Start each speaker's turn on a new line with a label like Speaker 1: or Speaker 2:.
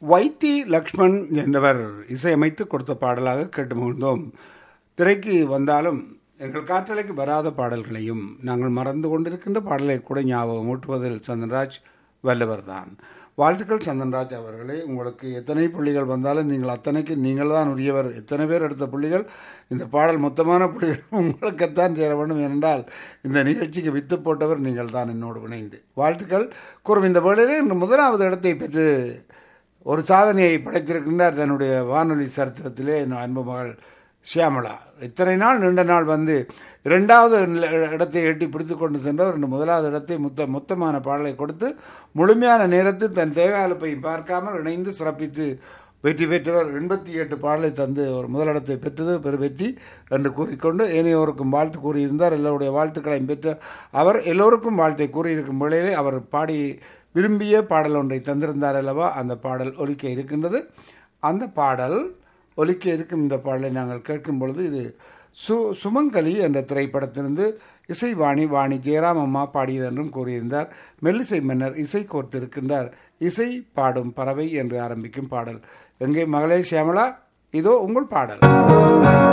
Speaker 1: வைத்தி லக்ஷ்மண் என்பவர் இசையமைத்து கொடுத்த பாடலாக கேட்டு மகிழ்ந்தோம் திரைக்கு வந்தாலும் எங்கள் காற்றலைக்கு வராத பாடல்களையும் நாங்கள் மறந்து கொண்டிருக்கின்ற பாடலை கூட ஞாபகம் ஊட்டுவதில் சந்தன்ராஜ் வல்லவர்தான் வாழ்த்துக்கள் சந்தன்ராஜ் அவர்களே உங்களுக்கு எத்தனை புள்ளிகள் வந்தாலும் நீங்கள் அத்தனைக்கு நீங்கள் தான் உரியவர் எத்தனை பேர் எடுத்த புள்ளிகள் இந்த பாடல் மொத்தமான புள்ளிகள் உங்களுக்குத்தான் சேர வேண்டும் என்றால் இந்த நிகழ்ச்சிக்கு வித்து போட்டவர் நீங்கள் தான் என்னோடு இணைந்து வாழ்த்துக்கள் கூறும் இந்த வேளையிலே இன்று முதலாவது இடத்தை பெற்று ஒரு சாதனையை படைத்திருக்கின்றார் தன்னுடைய வானொலி சரித்திரத்திலே என் அன்பு மகள் ஷியாமளா இத்தனை நாள் நீண்ட நாள் வந்து இரண்டாவது இடத்தை எட்டி பிடித்து கொண்டு சென்றவர் ரெண்டு முதலாவது இடத்தை மொத்த மொத்தமான பாடலை கொடுத்து முழுமையான நேரத்தில் தன் தேகாலப்பை பார்க்காமல் இணைந்து சிறப்பித்து வெற்றி பெற்றவர் எண்பத்தி எட்டு பாடலை தந்து ஒரு முதலிடத்தை பெற்றது பெருவெற்றி என்று கூறிக்கொண்டு ஏனையோருக்கும் வாழ்த்து கூறியிருந்தார் எல்லோருடைய வாழ்த்துக்களையும் பெற்ற அவர் எல்லோருக்கும் வாழ்த்தை கூறியிருக்கும் வேளையிலே அவர் பாடி விரும்பிய பாடல் ஒன்றை தந்திருந்தார் அல்லவா அந்த பாடல் ஒலிக்க இருக்கின்றது அந்த பாடல் ஒலிக்க இருக்கும் இந்த பாடலை நாங்கள் கேட்கும் பொழுது இது சு சுமங்கலி என்ற திரைப்படத்திலிருந்து இசை வாணி வாணி ஜெயராம் அம்மா பாடியது என்றும் கூறியிருந்தார் மெல்லிசை மன்னர் இசை கோர்த்திருக்கின்றார் இசை பாடும் பறவை என்று ஆரம்பிக்கும் பாடல் எங்கே மகளே சியாமலா இதோ உங்கள் பாடல்